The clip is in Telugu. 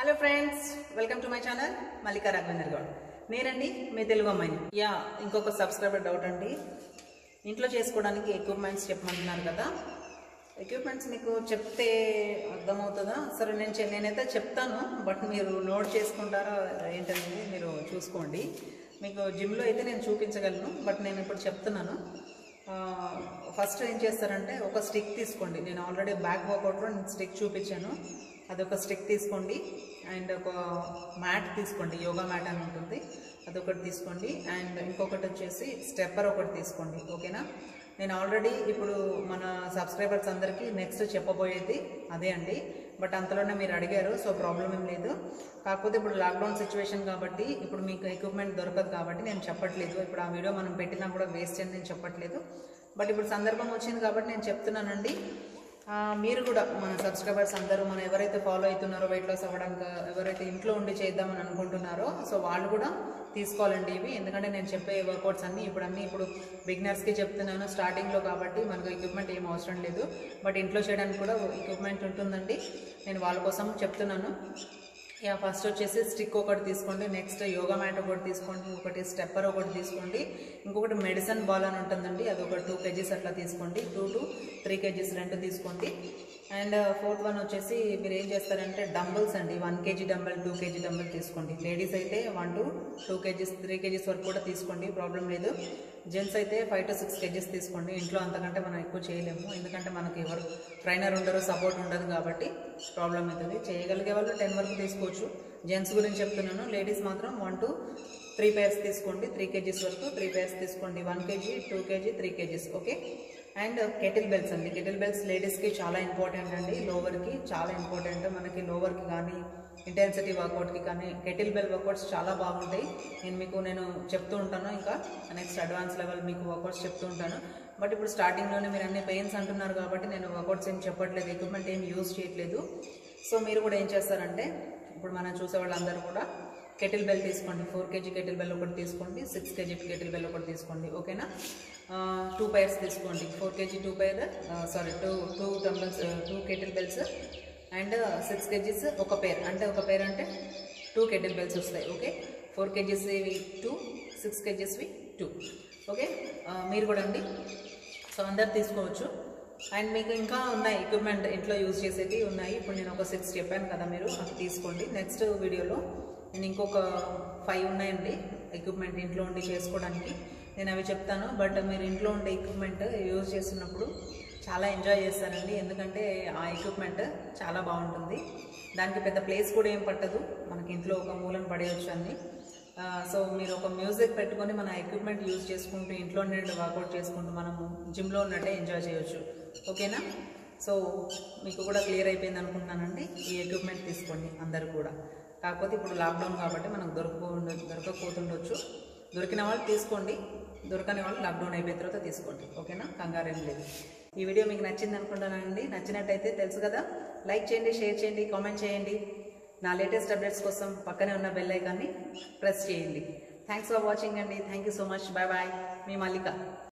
hello friends welcome to my channel Mallika Raghavender Goud నేనండి మీ తెలుగు అమ్మాయిని యా ఇంకొక సబ్స్క్రైబర్ డౌట్ అండి ఇంట్లో చేసుకోవడానికి ఎక్విప్మెంట్స్ చెప్పమంటున్నారు కదా ఎక్విప్మెంట్స్ మీకు చెప్తే అర్థమవుతుందా సరే నేను చె- నేనైతే చెప్తాను బట్ మీరు నోట్ చేసుకుంటారా ఏంటనేది మీరు చూసుకోండి మీకు జిమ్లో అయితే నేను చూపించగలను బట్ నేను ఇప్పుడు చెప్తున్నాను ఫస్ట్ ఏం చేస్తారంటే ఒక స్టిక్ తీసుకోండి నేను ఆల్రెడీ బ్యాక్ వర్కౌట్లో నేను స్టిక్ చూపించాను అదొక స్టిక్ తీసుకోండి అండ్ ఒక మ్యాట్ తీసుకోండి యోగా మ్యాట్ అని ఉంటుంది అదొకటి తీసుకోండి అండ్ ఇంకొకటి వచ్చేసి స్టెప్పర్ ఒకటి తీసుకోండి ఓకేనా నేను ఆల్రెడీ ఇప్పుడు మన సబ్స్క్రైబర్స్ అందరికీ నెక్స్ట్ చెప్పబోయేది అదే అండి బట్ అంతలోనే మీరు అడిగారు సో ప్రాబ్లం ఏం లేదు కాకపోతే ఇప్పుడు లాక్డౌన్ సిచ్యువేషన్ కాబట్టి ఇప్పుడు మీకు ఎక్విప్మెంట్ దొరకదు కాబట్టి నేను చెప్పట్లేదు ఇప్పుడు ఆ వీడియో మనం పెట్టినా కూడా వేస్ట్ అని నేను చెప్పట్లేదు బట్ ఇప్పుడు సందర్భం వచ్చింది కాబట్టి నేను చెప్తున్నానండి ఆ, మీరు కూడా మన సబ్స్క్రైబర్స్ అందరూ మనం ఎవరైతే ఫాలో అవుతున్నారో వెయిట్ లాస్ అవ్వడానికి ఎవరైతే ఇంట్లో ఉండి చేద్దామని అనుకుంటున్నారో సో వాళ్ళు కూడా తీసుకోవాలండి ఇవి ఎందుకంటే నేను చెప్పే వర్కౌట్స్ అన్నీ ఇప్పుడు అన్నీ ఇప్పుడు బిగినర్స్కి చెప్తున్నాను స్టార్టింగ్లో కాబట్టి మనకు ఎక్విప్మెంట్ ఏం అవసరం లేదు బట్ ఇంట్లో చేయడానికి కూడా ఎక్విప్మెంట్ ఉంటుందండి నేను వాళ్ళ కోసం చెప్తున్నాను యా ఫస్ట్ వచ్చేసి స్టిక్ ఒకటి తీసుకోండి నెక్స్ట్ యోగా మ్యాట్ ఒకటి తీసుకోండి ఒకటి స్టెప్పర్ ఒకటి తీసుకోండి ఇంకొకటి మెడిసిన్ బాల్ అని ఉంటుందండి అది ఒక టూ కేజీస్ అట్లా తీసుకోండి టూ టు త్రీ కేజీస్ రెండు తీసుకోండి అండ్ ఫోర్త్ వన్ వచ్చేసి మీరు ఏం చేస్తారంటే డంబుల్స్ అండి one KG dumbbell two KG dumbbell తీసుకోండి లేడీస్ అయితే one to two KGs three KGs వరకు కూడా తీసుకోండి ప్రాబ్లం లేదు జెంట్స్ అయితే ఫైవ్ టు సిక్స్ కేజీస్ తీసుకోండి ఇంట్లో అంతకంటే మనం ఎక్కువ చేయలేము ఎందుకంటే మనకి ఎవరు ట్రైనర్ ఉండరు సపోర్ట్ ఉండదు కాబట్టి ప్రాబ్లం అవుతుంది చేయగలిగే వాళ్ళు టెన్ వరకు తీసుకోవచ్చు జెంట్స్ గురించి చెప్తున్నాను లేడీస్ మాత్రం వన్ టు త్రీ పేర్స్ తీసుకోండి త్రీ కేజీస్ వరకు త్రీ పేర్స్ తీసుకోండి one KG two KG three KGs okay and kettlebells అండి కెటిల్ బెల్స్ లేడీస్కి చాలా ఇంపార్టెంట్ అండి లోవర్కి చాలా ఇంపార్టెంట్ మనకి లోవర్కి కానీ ఇంటెన్సిటీ వర్కౌట్కి కానీ కెటిల్ బెల్ వర్కౌట్స్ చాలా బాగుంటాయి నేను మీకు నేను చెప్తూ ఉంటాను ఇంకా నెక్స్ట్ అడ్వాన్స్ లెవెల్ మీకు వర్కౌట్స్ చెప్తూ ఉంటాను బట్ ఇప్పుడు స్టార్టింగ్లోనే మీరు అన్ని పెయిన్స్ అంటున్నారు కాబట్టి నేను వర్కౌట్స్ ఏం చెప్పట్లేదు ఎక్విప్మెంట్ ఏం యూజ్ చేయట్లేదు సో మీరు కూడా ఏం చేస్తారంటే ఇప్పుడు మనం చూసే వాళ్ళందరూ కూడా కెటిల్ బెల్ తీసుకోండి ఫోర్ కేజీ కెటిల్ బెల్ ఒకటి తీసుకోండి సిక్స్ కేజీ కెటిల్ బెల్ ఒకటి తీసుకోండి ఓకేనా టూ పైర్స్ తీసుకోండి four KG two pair sorry two two dumbbells two kettlebells and six KGs ఒక పేర్ అంటే ఒక పేర్ అంటే టూ కెటిల్ బెల్స్ వస్తాయి ఓకే ఫోర్ కేజీస్వి టూ సిక్స్ కేజీస్వి టూ ఓకే మీరు కూడా అండి సో అందరు తీసుకోవచ్చు అండ్ మీకు ఇంకా ఉన్నాయి ఎక్విప్మెంట్ ఇంట్లో యూజ్ చేసేవి ఉన్నాయి ఇప్పుడు నేను ఒక సిక్స్ చెప్పాను కదా మీరు అవి తీసుకోండి నెక్స్ట్ వీడియోలో నేను ఇంకొక ఫైవ్ ఉన్నాయండి ఎక్విప్మెంట్ ఇంట్లో ఉండి చేసుకోవడానికి నేను అవి చెప్తాను బట్ మీరు ఇంట్లో ఉండే ఎక్విప్మెంట్ యూజ్ చేస్తున్నప్పుడు చాలా ఎంజాయ్ చేస్తానండి ఎందుకంటే ఆ ఎక్విప్మెంట్ చాలా బాగుంటుంది దానికి పెద్ద ప్లేస్ కూడా ఏం పట్టదు మనకి ఇంట్లో ఒక మూలను పడేయచ్చు అన్ని ఆ, సో మీరు ఒక మ్యూజిక్ పెట్టుకొని మన ఎక్విప్మెంట్ యూజ్ చేసుకుంటూ ఇంట్లో నుండి వర్కౌట్ చేసుకుంటూ మనము జిమ్లో ఉన్నట్టే ఎంజాయ్ చేయొచ్చు ఓకేనా సో మీకు కూడా క్లియర్ అయిపోయింది అనుకుంటున్నానండి ఈ ఎక్విప్మెంట్ తీసుకోండి అందరు కూడా కాకపోతే ఇప్పుడు లాక్డౌన్ కాబట్టి మనకు దొరకకు దొరకకపోతుండొచ్చు దొరికిన వాళ్ళు తీసుకోండి దొరకని వాళ్ళు లాక్డౌన్ అయిపోయిన తర్వాత తీసుకోండి ఓకేనా కంగారేం లేదు ఈ వీడియో మీకు నచ్చింది అనుకుంటానండి నచ్చినట్టయితే తెలుసు కదా లైక్ చేయండి షేర్ చేయండి కామెంట్ చేయండి నా లేటెస్ట్ అప్డేట్స్ కోసం పక్కనే ఉన్న బెల్ ఐకాన్ని ప్రెస్ చేయండి థ్యాంక్స్ ఫర్ వాచింగ్ అండి thank you so much bye bye మీ మల్లిక